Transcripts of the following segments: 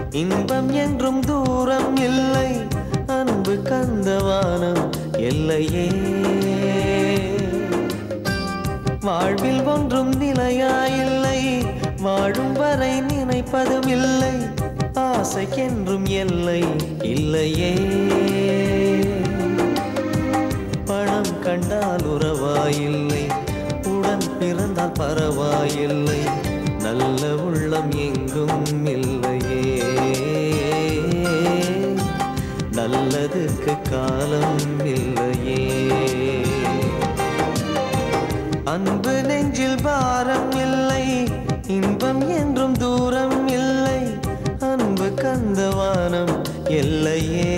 இன்பம் என்றும் தூரம் இல்லை அன்பு கந்தவானம் எல்லையே வாழ்வில் ஒன்றும் நிலையாயில்லை வாழும் வரை நினைப்பதும் இல்லை ஆசைக்கென்றும் எல்லை இல்லையே பணம் கண்டால் உறவாயில்லை உடன் பிறந்தால் பரவாயில்லை நல்ல உள்ளம் எங்கும் இல்லையே நல்லதுக்கு காலம் இல்லையே அன்பு நெஞ்சில் பாரம் இல்லை இன்பம் என்றும் தூரம் இல்லை அன்பு கந்தவானம் எல்லையே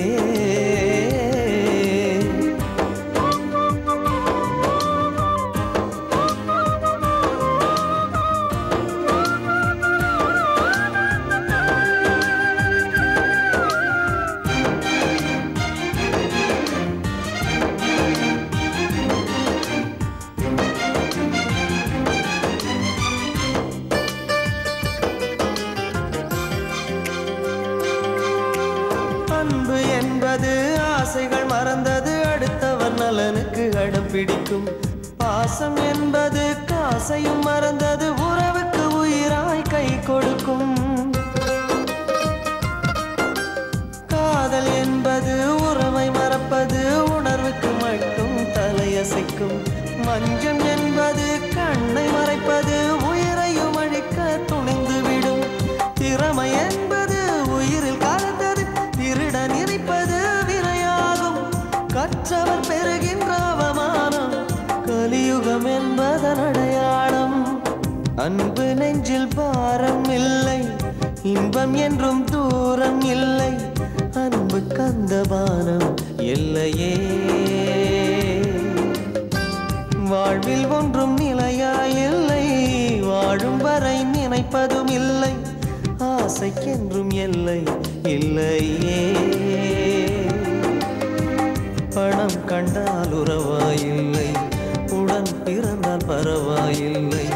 அன்பு என்பது ஆசைகள் மறந்தது அடுத்தவர் நலனுக்கு அடம் பிடிக்கும் பாசம் என்பது காசையும் மறந்தது உறவுக்கு உயிராய் கை கொடுக்கும் காதல் என்பது உறவை மறப்பது உணர்வுக்கு மட்டும் தலையசைக்கும் மஞ்சம் என்பது கண்ணை மறைப்பது உயிரையும் அழிக்க துணிந்து விடும் திறமை என்பது உயிரில் கலந்தது திருட நினைப்பது வினையாகும் கற்றவர் பெறுகின்ற அவமானம் கலியுகம் என்பதன் அடையாளம் அன்பு நெஞ்சில் பாரம் இல்லை இன்பம் என்றும் தூரம் இல்லை அன்பு கந்தபானம் எல்லையே வாழ்வில் ஒன்றும் நிலையாயில்லை வாழும் வரை நினைப்பதும் இல்லை ஆசைக்கென்றும் எல்லை இல்லையே பணம் கண்டால் உறவாயில்லை உடன் பிறந்தால் பரவாயில்லை